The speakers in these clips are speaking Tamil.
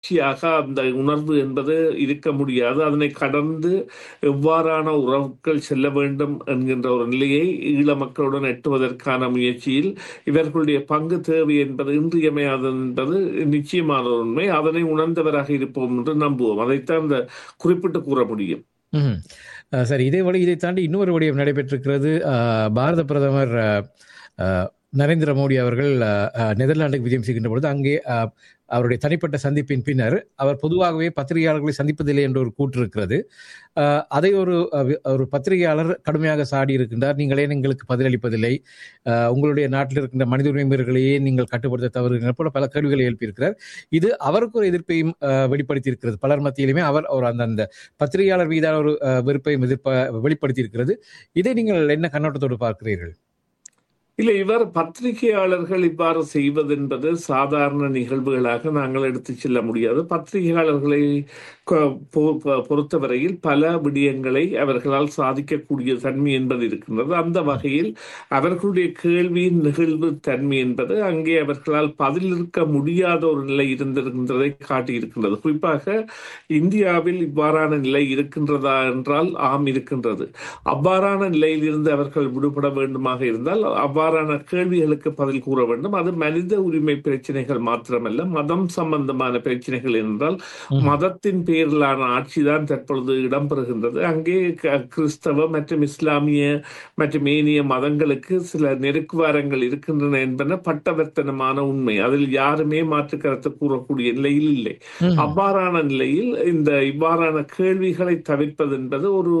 தொடர்ச்சியாக அந்த உணர்வு என்பது இருக்க முடியாது அதனை கடந்து எவ்வாறான உறவுகள் செல்ல வேண்டும் என்கின்ற ஒரு நிலையை ஈழ மக்களுடன் எட்டுவதற்கான முயற்சியில் இவர்களுடைய பங்கு தேவை என்பது இன்றியமையாதது என்பது நிச்சயமான ஒரு உண்மை அதனை உணர்ந்தவராக இருப்போம் என்று நம்புவோம் அதைத்தான் இந்த குறிப்பிட்டு கூற முடியும் ம்ஹும். அஹ் சரி இதே வழி இதை தாண்டி இன்னொரு விடயம் நடைபெற்றிருக்கிறது அஹ், பாரத பிரதமர் அஹ், அஹ், நரேந்திர மோடி அவர்கள் அஹ், அஹ், நெதர்லாந்துக்கு விஜயம் செய்கின்ற பொழுது அங்கே அஹ், அவருடைய தனிப்பட்ட சந்திப்பின் பின்னர் அவர் பொதுவாகவே பத்திரிகையாளர்களை சந்திப்பதில்லை என்ற ஒரு கூற்று இருக்கிறது அஹ், அதை ஒரு அஹ், வி- ஒரு பத்திரிகையாளர் கடுமையாக சாடி இருக்கின்றார் நீங்களே எங்களுக்கு பதிலளிப்பதில்லை அஹ், உங்களுடைய நாட்டில் இருக்கின்ற மனித உரிமை மீறல்களையே நீங்கள் கட்டுப்படுத்த தவறுகின்ற போல பல கேள்விகளை எழுப்பியிருக்கிறார் இது அவருக்கு ஒரு எதிர்ப்பையும் அஹ், வெளிப்படுத்தி இருக்கிறது பலர் மத்தியிலுமே அவர் ஒரு அந்த அந்த பத்திரிகையாளர் மீதான ஒரு அஹ், வெறுப்பையும் எதிர்ப்ப வெளிப்படுத்தி இருக்கிறது இதை நீங்கள் என்ன கண்ணோட்டத்தோடு பார்க்கிறீர்கள் இல்லை இவர் பத்திரிகையாளர்கள் இவ்வாறு செய்வது என்பது சாதாரண நிகழ்வுகளாக நாங்கள் எடுத்துச் செல்ல முடியாது பத்திரிகையாளர்களை கொ- பொ- பொ- பொறுத்தவரையில் பல விடயங்களை அவர்களால் சாதிக்கக்கூடிய தன்மை என்பது இருக்கின்றது அந்த வகையில் அவர்களுடைய கேள்வியின் நிகழ்வு தன்மை என்பது அங்கே அவர்களால் பதிலிருக்க முடியாத ஒரு நிலை இருந்திருக்கின்றதை காட்டியிருக்கின்றது குறிப்பாக இந்தியாவில் இவ்வாறான நிலை இருக்கின்றதா என்றால் ஆம் இருக்கின்றது அவ்வாறான நிலையில் இருந்து அவர்கள் விடுபட வேண்டுமாக இருந்தால் அவ்வாறான கேள்விகளுக்கு பதில் கூற வேண்டும் அது மனித உரிமை பிரச்சனைகள் மாத்திரமல்ல மதம் சம்பந்தமான பிரச்சனைகள் என்றால் மதத்தின் பேரிலான ஆட்சிதான் தற்பொழுது இடம்பெறுகின்றது அங்கே க- கிறிஸ்தவ மற்றும் இஸ்லாமிய மற்றும் ஏனைய மதங்களுக்கு சில நெருக்குவாரங்கள் இருக்கின்றன என்பன பட்டவர்த்தனமான உண்மை அதில் யாருமே மாற்று கருத்து கூறக்கூடிய நிலையில் இல்லை அவ்வாறான நிலையில் இந்த இவ்வாறான கேள்விகளை தவிர்ப்பது என்பது ஒரு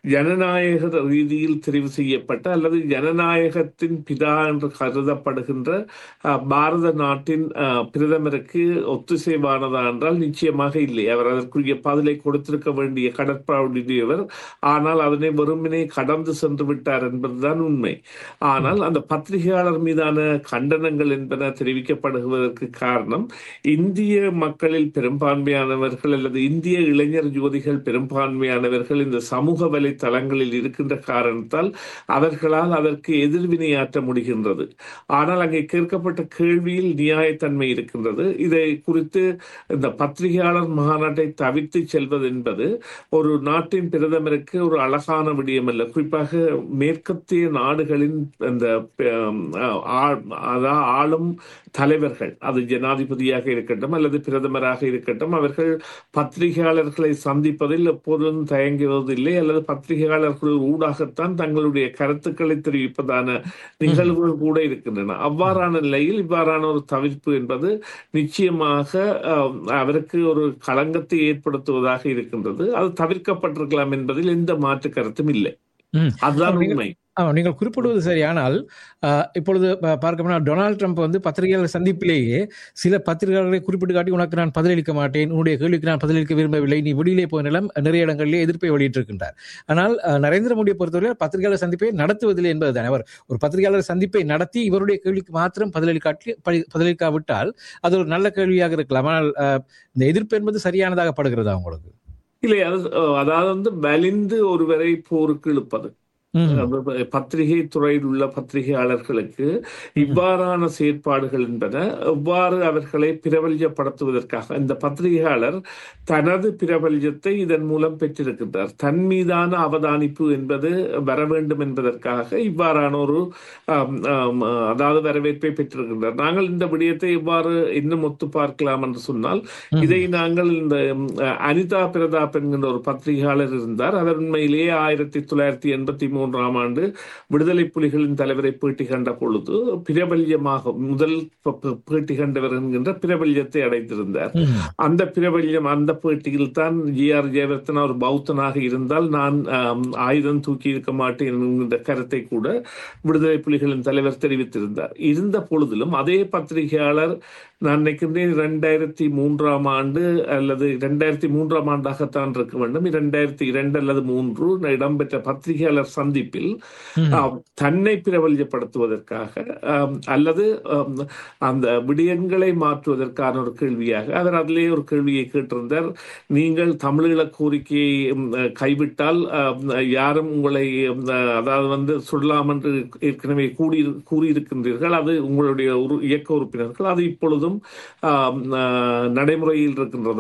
ஜனநாயக ரீதியில் தெரிவு செய்யப்பட்ட அல்லது ஜனநாயகத்தின் பிதா என்று கருதப்படுகின்ற அஹ், பாரத நாட்டின் அஹ், பிரதமருக்கு ஒத்துசைவானதா என்றால் நிச்சயமாக இல்லை அவர் அதற்குரிய பதிலை கொடுத்திருக்க வேண்டிய கடற்பாடுடையவர் ஆனால் அதனை வெறுமனே கடந்து சென்று விட்டார் என்பதுதான் உண்மை ஆனால் அந்த பத்திரிகையாளர் மீதான கண்டனங்கள் என்பன தெரிவிக்கப்படுவதற்கு காரணம் இந்திய மக்களில் பெரும்பான்மையானவர்கள் அல்லது இந்திய இளைஞர் யுவதிகள் பெரும்பான்மையானவர்கள் இந்த சமூக வலைத்தளங்களில் இருக்கின்ற காரணத்தால் அவர்களால் அதற்கு எதிர்வினையாற்ற முடிகின்றது ஆனால் அங்கே கேட்கப்பட்ட கேள்வியில் நியாயத்தன்மை இருக்கின்றது இதை குறித்து இந்த பத்திரிகையாளர் மாநாட்டை தவிர்த்து செல்வது என்பது ஒரு நாட்டின் பிரதமருக்கு ஒரு அழகான விடயம் அல்ல குறிப்பாக மேற்கத்திய நாடுகளின் அந்த ஆம், ஆ- அதாவது ஆளும் தலைவர்கள் அது ஜனாதிபதியாக இருக்கட்டும் அல்லது பிரதமராக இருக்கட்டும் அவர்கள் பத்திரிகையாளர்களை சந்திப்பதில் எப்போதும் தயங்குவதில்லை அல்லது பத்திரிகையாளர்கள் ஊடாகத்தான் தங்களுடைய கருத்துக்களை தெரிவிப்பதான நிகழ்வுகள் கூட இருக்கின்றன அவ்வாறான நிலையில் இவ்வாறான ஒரு தவிர்ப்பு என்பது நிச்சயமாக ஆம், அவருக்கு ஒரு களங்கத்தை ஏற்படுத்துவதாக இருக்கின்றது அது தவிர்க்கப்பட்டிருக்கலாம் என்பதில் எந்த மாற்று கருத்தும் இல்லை ம். அதுதான் நீங்கள் உண்மை ஆமா, நீங்கள் குறிப்பிடுவது சரி ஆனால் அஹ், இப்பொழுது ப- பார்க்க போனால் டொனால்ட் ட்ரம்ப் வந்து பத்திரிகையாளர் சந்திப்பிலேயே சில பத்திரிகையாளர்களை குறிப்பிட்டு காட்டி உனக்கு நான் பதிலளிக்க மாட்டேன் உன்னுடைய கேள்விக்கு நான் பதிலளிக்க விரும்பவில்லை நீ வெளியிலே போய் நிலம் நிறைய இடங்களிலே எதிர்ப்பை வெளியிட்டிருக்கின்றார் ஆனால் அஹ், நரேந்திர மோடியை பொறுத்தவரை பத்திரிகையாளர் சந்திப்பை நடத்துவதில்லை என்பதுதான் அவர் ஒரு பத்திரிகையாளர் சந்திப்பை நடத்தி இவருடைய கேள்விக்கு மாத்திரம் பதிலளிக்காட்டி பதி- பதிலளிக்காவிட்டால் அது ஒரு நல்ல கேள்வியாக இருக்கலாம் ஆனால் அஹ், இந்த எதிர்ப்பு என்பது சரியானதாக படுகிறதா உங்களுக்கு இல்லை அது அஹ், அதாவது வந்து வலிந்து ஒருவரை போருக்கு இழுப்பது ம். அதாவது பத்திரிகை துறையில் உள்ள பத்திரிகையாளர்களுக்கு இவ்வாறான செயற்பாடுகள் என்பன எவ்வாறு அவர்களை பிரபல்யப்படுத்துவதற்காக இந்த பத்திரிகையாளர் தனது பிரபல்யத்தை இதன் மூலம் பெற்றிருக்கின்றார் தன் மீதான அவதானிப்பு என்பது வர வேண்டும் என்பதற்காக இவ்வாறான ஒரு ஆம், ஆம், அதாவது வரவேற்பை பெற்றிருக்கின்றார் நாங்கள் இந்த விடயத்தை இவ்வாறு இன்னும் ஒத்து பார்க்கலாம் என்று சொன்னால் இதை நாங்கள் இந்த ம், அனிதா பிரதாப் என்கின்ற ஒரு பத்திரிகையாளர் இருந்தார் அவர் உண்மையிலேயே ஆயிரத்தி தொள்ளாயிரத்தி எண்பத்தி மூன்றாம் ஆண்டு விடுதலை புலிகளின் தலைவரை பேட்டி கண்ட பொழுது பிரபல்யமாக முதல் ப- ப- பேட்டி கண்டவர் என்கின்ற பிரபல்யத்தை அடைந்திருந்தார் ம். அந்த பிரபல்யம் அந்த பேட்டியில் தான் ஜி ஆர் ஜெயவர்த்தனா ஒரு பௌத்தனாக இருந்தால் நான் ஆம், ஆயுதம் தூக்கி இருக்க மாட்டேன் என்கின்ற கருத்தை கூட விடுதலை புலிகளின் தலைவர் தெரிவித்திருந்தார் இருந்த பொழுதிலும் அதே பத்திரிகையாளர் நான் நினைக்கின்றேன் இரண்டாயிரத்தி மூன்றாம் ஆண்டு அல்லது இரண்டாயிரத்தி மூன்றாம் ஆண்டாகத்தான் இருக்க வேண்டும் இரண்டாயிரத்தி இரண்டு அல்லது மூன்று இடம்பெற்ற பத்திரிகையாளர் சந்திப்பு சந்திப்பில் ம். ஆம், தன்னை பிரபல்யப்படுத்துவதற்காக ஆம், அல்லது ஆம், அந்த விடயங்களை மாற்றுவதற்கான ஒரு கேள்வியாக அவர் அதிலே ஒரு கேள்வியை கேட்டிருந்தார் நீங்கள் தமிழீழ கோரிக்கையை ம், கைவிட்டால் ஆம், யாரும் உங்களை ம், அதாவது வந்து சொல்லலாம் என்று ஏற்கனவே கூடி கூறியிருக்கின்றீர்கள் அது உங்களுடைய ஒரு இயக்க உறுப்பினர்கள் அது இப்பொழுதும் ஆம், ஆ, நடைமுறையில் இருக்கின்றது